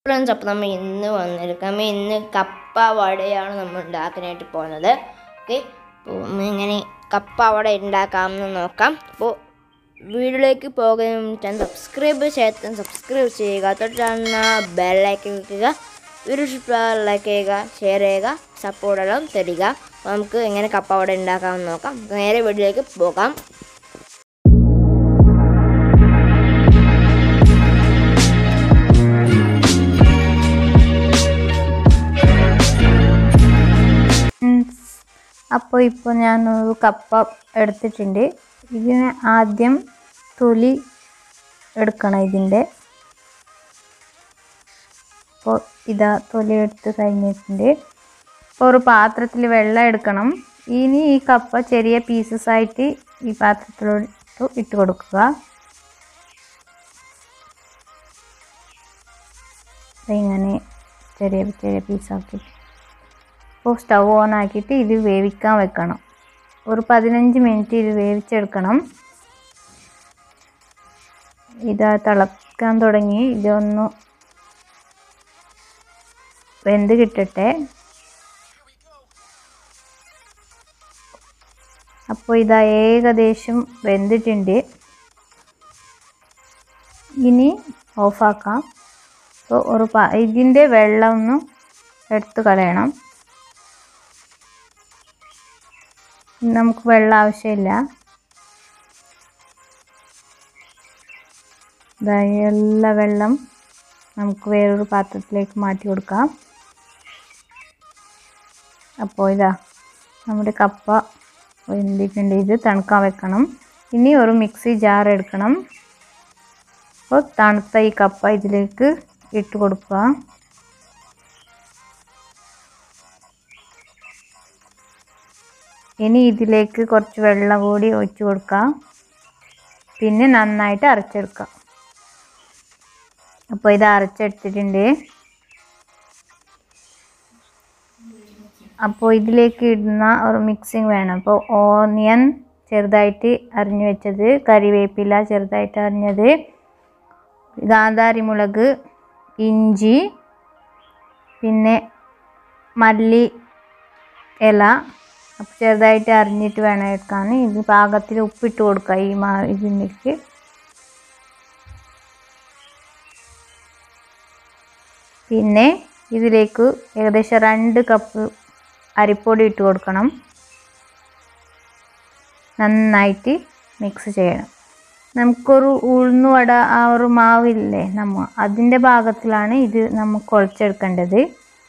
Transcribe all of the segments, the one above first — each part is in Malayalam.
ഫ്രണ്ട്സ് അപ്പോൾ നമ്മൾ ഇന്ന് വന്നിരിക്കാം നമ്മൾ ഇന്ന് കപ്പ വടയാണ് നമ്മൾ ഉണ്ടാക്കാനായിട്ട് പോകുന്നത് ഓക്കെ അപ്പോൾ നമ്മൾ ഇങ്ങനെ കപ്പ വട ഉണ്ടാക്കാമെന്ന് നോക്കാം അപ്പോൾ വീഡിയോയിലേക്ക് പോകുന്ന സബ്സ്ക്രൈബ് ചെയ്യാത്ത സബ്സ്ക്രൈബ് ചെയ്യുക തൊട്ടാണ് ബെല്ലൈക്കൻ വെക്കുക വീഡിയോ ഇഷ്ടപ്പെട്ടാൽ ലൈക്ക് ചെയ്യുക ഷെയർ ചെയ്യുക സപ്പോർട്ടെല്ലാം തരിക അപ്പോൾ നമുക്ക് എങ്ങനെ കപ്പ വട ഉണ്ടാക്കാമെന്ന് നോക്കാം നേരെ വീഡിയോയിലേക്ക് പോകാം അപ്പോൾ ഇപ്പോൾ ഞാനൊരു കപ്പ എടുത്തിട്ടുണ്ട് ഇതിന് ആദ്യം തൊലി എടുക്കണം ഇതിൻ്റെ അപ്പോൾ ഇതാ തൊലി എടുത്ത് കഴിഞ്ഞിട്ടുണ്ട് അപ്പോൾ ഒരു പാത്രത്തിൽ വെള്ളം എടുക്കണം ഇനി ഈ കപ്പ ചെറിയ പീസസ് ആയിട്ട് ഈ പാത്രത്തിലോട്ട് ഇട്ട് കൊടുക്കുക ഇങ്ങനെ ചെറിയ ചെറിയ പീസാക്കിയിട്ട് അപ്പോൾ സ്റ്റൗ ഓൺ ആക്കിയിട്ട് ഇത് വേവിക്കാൻ വെക്കണം ഒരു പതിനഞ്ച് മിനിറ്റ് ഇത് വേവിച്ചെടുക്കണം ഇത് തിളക്കാൻ തുടങ്ങി ഇതൊന്ന് വെന്ത് കിട്ടട്ടെ അപ്പോൾ ഇതാ ഏകദേശം വെന്തിട്ടുണ്ട് ഇനി ഓഫാക്കാം അപ്പോൾ ഒരു പ ഇതിൻ്റെ വെള്ളം ഒന്ന് എടുത്ത് കളയണം നമുക്ക് വെള്ളം ആവശ്യമില്ല എല്ലാ വെള്ളം നമുക്ക് വേറൊരു പാത്രത്തിലേക്ക് മാറ്റി കൊടുക്കാം അപ്പോൾ ഇതാ നമ്മുടെ കപ്പ വെന്തിട്ടുണ്ട് ഇത് തണുക്കാൻ വെക്കണം ഇനി ഒരു മിക്സി ജാർ എടുക്കണം അപ്പോൾ തണുത്ത ഈ കപ്പ ഇതിലേക്ക് ഇട്ട് കൊടുക്കുക ഇനി ഇതിലേക്ക് കുറച്ച് വെള്ളം കൂടി ഒഴിച്ച് കൊടുക്കാം പിന്നെ നന്നായിട്ട് അരച്ചെടുക്കാം അപ്പോൾ ഇത് അരച്ചെടുത്തിട്ടുണ്ട് അപ്പോൾ ഇതിലേക്ക് ഇടുന്ന ഒരു മിക്സിങ് വേണം അപ്പോൾ ഓണിയൻ ചെറുതായിട്ട് അരിഞ്ഞു വെച്ചത് കറിവേപ്പില ചെറുതായിട്ട് അരിഞ്ഞത് ഗാന്ധാരി മുളക് ഇഞ്ചി പിന്നെ മല്ലി ഇല അപ്പോൾ ചെറുതായിട്ട് അരിഞ്ഞിട്ട് വേണം എടുക്കാൻ ഇത് പാകത്തിൽ ഉപ്പിട്ട് കൊടുക്കുക ഈ മാ ഇതിലേക്ക് പിന്നെ ഇതിലേക്ക് ഏകദേശം രണ്ട് കപ്പ് അരിപ്പൊടി ഇട്ട് കൊടുക്കണം നന്നായിട്ട് മിക്സ് ചെയ്യണം നമുക്കൊരു ഉഴുന്നുവട ആ ഒരു മാവില്ലേ നമ്മ അതിൻ്റെ ഭാഗത്തിലാണ് ഇത് നമുക്ക് കുഴച്ചെടുക്കേണ്ടത്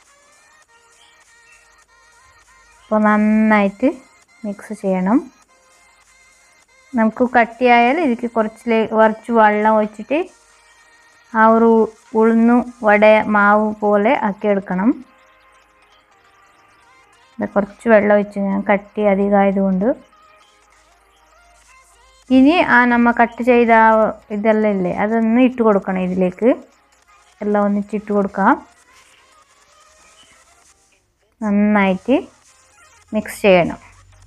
അപ്പോൾ നന്നായിട്ട് മിക്സ് ചെയ്യണം നമുക്ക് കട്ടിയായാൽ ഇതിക്ക് കുറച്ച് കുറച്ച് വെള്ളം ഒഴിച്ചിട്ട് ആ ഒരു ഉഴുന്നു വട മാവ് പോലെ ആക്കിയെടുക്കണം കുറച്ച് വെള്ളം ഒഴിച്ച് ഞാൻ കട്ടി അധികമായതുകൊണ്ട് ഇനി ആ നമ്മ കട്ട് ചെയ്ത ഇതെല്ലാം ഇല്ലേ അതൊന്ന് ഇട്ട് കൊടുക്കണം ഇതിലേക്ക് എല്ലാം ഒന്നിച്ചിട്ട് കൊടുക്കാം നന്നായിട്ട് മിക്സ് ചെയ്യണം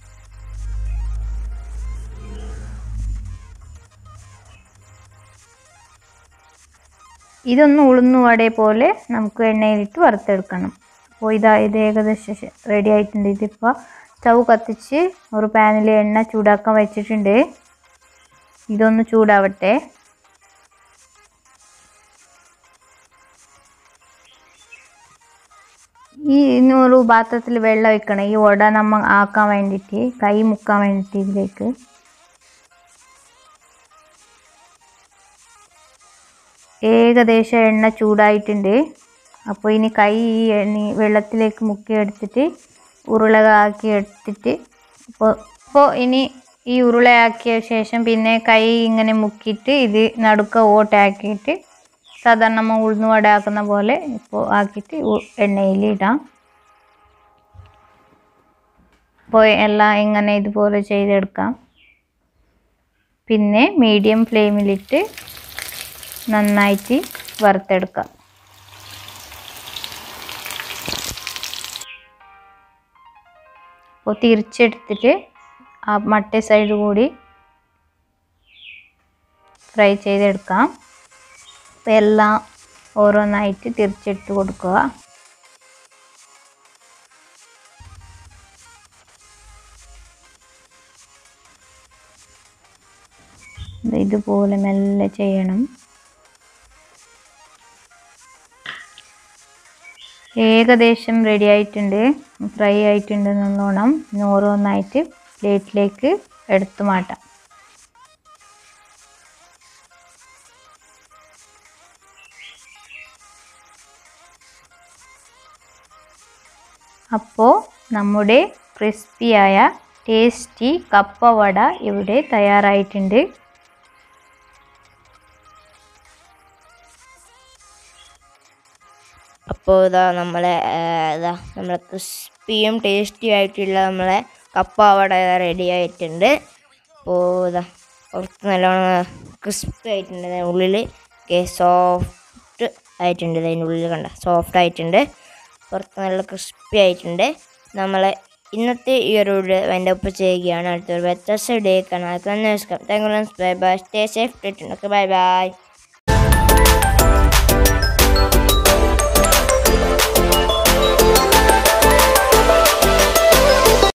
ഇതൊന്ന് ഉളുന്നു വടയെ പോലെ നമുക്ക് എണ്ണയിലിട്ട് വറുത്തെടുക്കണം അപ്പോൾ ഇതാ ഇത് ഏകദേശം റെഡി ആയിട്ടുണ്ട് ഇതിപ്പോൾ സ്റ്റൗ കത്തിച്ച് ഒരു പാനിൽ എണ്ണ ചൂടാക്കാൻ വെച്ചിട്ടുണ്ട് ഇതൊന്ന് ചൂടാവട്ടെ ഈ ഒരു പാത്രത്തിൽ വെള്ളം ഒഴിക്കണം ഈ വട നമ്മ ആക്കാൻ വേണ്ടിയിട്ട് കൈ മുക്കാൻ വേണ്ടിയിട്ട് ഇതിലേക്ക് ഏകദേശം എണ്ണ ചൂടായിട്ടുണ്ട് അപ്പോൾ ഇനി കൈ ഈ എണ്ണ വെള്ളത്തിലേക്ക് മുക്കി എടുത്തിട്ട് ഉരുളകാക്കി എടുത്തിട്ട് അപ്പോൾ അപ്പോൾ ഇനി ഈ ഉരുളയാക്കിയ ശേഷം പിന്നെ കൈ ഇങ്ങനെ മുക്കിയിട്ട് ഇത് നടുക്ക ഓട്ടാക്കിയിട്ട് സാധാരണ നമ്മൾ ഉഴുന്ന് വട ആക്കുന്ന പോലെ ഇപ്പോൾ ആക്കിയിട്ട് എണ്ണയിൽ ഇടാം അപ്പോൾ എല്ലാം ഇങ്ങനെ ഇതുപോലെ ചെയ്തെടുക്കാം പിന്നെ മീഡിയം ഫ്ലെയിമിലിട്ട് നന്നായിട്ട് വറുത്തെടുക്കാം അപ്പോൾ തിരിച്ചെടുത്തിട്ട് ആ മറ്റേ സൈഡ് കൂടി ഫ്രൈ ചെയ്തെടുക്കാം അപ്പോൾ എല്ലാം ഓരോന്നായിട്ട് തിരിച്ചിട്ട് കൊടുക്കുക ഇത് ഇതുപോലെ മെല്ലെ ചെയ്യണം ഏകദേശം റെഡി ആയിട്ടുണ്ട് ഫ്രൈ ആയിട്ടുണ്ട് നല്ലോണം ഇനി ഓരോന്നായിട്ട് പ്ലേറ്റിലേക്ക് എടുത്തു മാറ്റാം അപ്പോൾ നമ്മുടെ ക്രിസ്പിയായ ടേസ്റ്റി കപ്പവട ഇവിടെ തയ്യാറായിട്ടുണ്ട് അപ്പോൾ ഇതാ നമ്മളെ ആ, ഇതാ നമ്മളെ ക്രിസ്പിയും ടേസ്റ്റിയും ആയിട്ടുള്ള നമ്മളെ കപ്പ അവിടെ റെഡി ആയിട്ടുണ്ട് അപ്പോൾ ഇതാ പുറത്ത് നല്ലോണം ക്രിസ്പി ആയിട്ടുണ്ട് ഇതിൻ്റെ ഉള്ളിൽ ഒക്കെ സോഫ്റ്റ് ആയിട്ടുണ്ട് അതിൻ്റെ ഉള്ളിൽ കണ്ട സോഫ്റ്റ് ആയിട്ടുണ്ട് പുറത്ത് നല്ല ക്രിസ്പി ആയിട്ടുണ്ട് നമ്മളെ ഇന്നത്തെ ഈ ഒരു എൻ്റെ ഒപ്പം ചെയ്യുകയാണ് അടുത്തൊരു വ്യത്യസ്ത ഡേ കാണാൻ thank you bye bye stay safe okay bye by